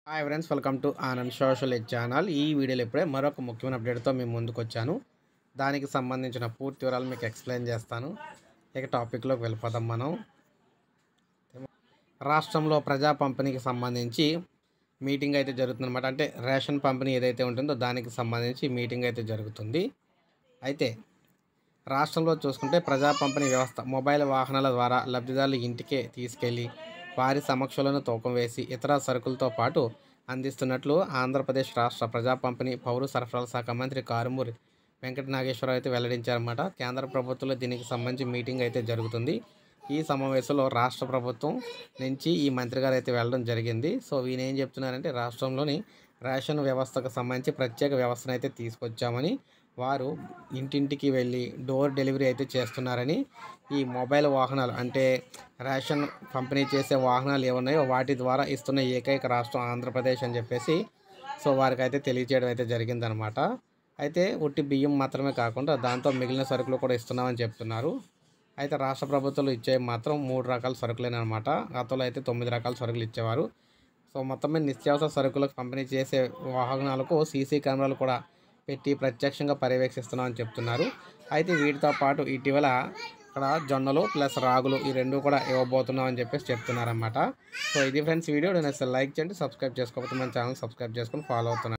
hi friends welcome to Anand social ed channel ఈ వీడియోలో ఇప్పుడే మరొక ముఖ్యమైన అప్డేట్తో మేము ముందుకు వచ్చాను దానికి సంబంధించిన పూర్తి వివరాలు మీకు ఎక్స్ప్లెయిన్ చేస్తాను ఇక టాపిక్లోకి వెళ్ళిపోతాం మనం రాష్ట్రంలో ప్రజా పంపిణీకి సంబంధించి మీటింగ్ అయితే జరుగుతుందన్నమాట అంటే రేషన్ పంపిణీ ఏదైతే ఉంటుందో దానికి సంబంధించి మీటింగ్ అయితే జరుగుతుంది అయితే రాష్ట్రంలో చూసుకుంటే ప్రజా పంపిణీ వ్యవస్థ మొబైల్ వాహనాల ద్వారా లబ్ధిదారులు ఇంటికే తీసుకెళ్లి వారి సమక్షంలోనే తూకం వేసి ఇతర సరుకులతో పాటు అందిస్తున్నట్లు ఆంధ్రప్రదేశ్ రాష్ట్ర ప్రజా పంపిణీ పౌర సరఫరాల శాఖ మంత్రి కారుమూరి వెంకట నాగేశ్వరరావు అయితే వెల్లడించారన్నమాట కేంద్ర ప్రభుత్వంలో దీనికి సంబంధించి మీటింగ్ అయితే జరుగుతుంది ఈ సమావేశంలో రాష్ట్ర ప్రభుత్వం నుంచి ఈ మంత్రి గారు అయితే వెళ్ళడం జరిగింది సో ఈయన ఏం చెప్తున్నారంటే రాష్ట్రంలోని రేషన్ వ్యవస్థకు సంబంధించి ప్రత్యేక వ్యవస్థను అయితే తీసుకొచ్చామని వారు ఇంటింటికి వెళ్ళి డోర్ డెలివరీ అయితే చేస్తున్నారని ఈ మొబైల్ వాహనాలు అంటే రేషన్ పంపిణీ చేసే వాహనాలు ఏమున్నాయో వాటి ద్వారా ఇస్తున్న ఏకైక రాష్ట్రం ఆంధ్రప్రదేశ్ అని చెప్పేసి సో వారికి అయితే తెలియజేయడం అయితే జరిగిందనమాట అయితే ఉట్టి బియ్యం మాత్రమే కాకుండా దాంతో మిగిలిన సరుకులు కూడా ఇస్తున్నామని చెప్తున్నారు అయితే రాష్ట్ర ప్రభుత్వాలు ఇచ్చే మాత్రం మూడు రకాల సరుకులేనమాట గతంలో అయితే తొమ్మిది రకాల సరుకులు ఇచ్చేవారు సో మొత్తం మీద నిత్యావసర సరుకులకు పంపిణీ చేసే వాహనాలకు సీసీ కెమెరాలు కూడా పెట్టి ప్రత్యక్షంగా పర్యవేక్షిస్తున్నామని చెప్తున్నారు అయితే వీటితో పాటు ఇటీవల ఇక్కడ జొన్నలు ప్లస్ రాగులు ఈ రెండు కూడా ఇవ్వబోతున్నామని చెప్పేసి చెప్తున్నారన్నమాట సో ఇది ఫ్రెండ్స్ వీడియో నేను అసలు లైక్ చేయండి సబ్స్క్రైబ్ చేసుకోకపోతే మన ఛానల్ సబ్స్క్రైబ్ చేసుకొని ఫాలో అవుతున్నాను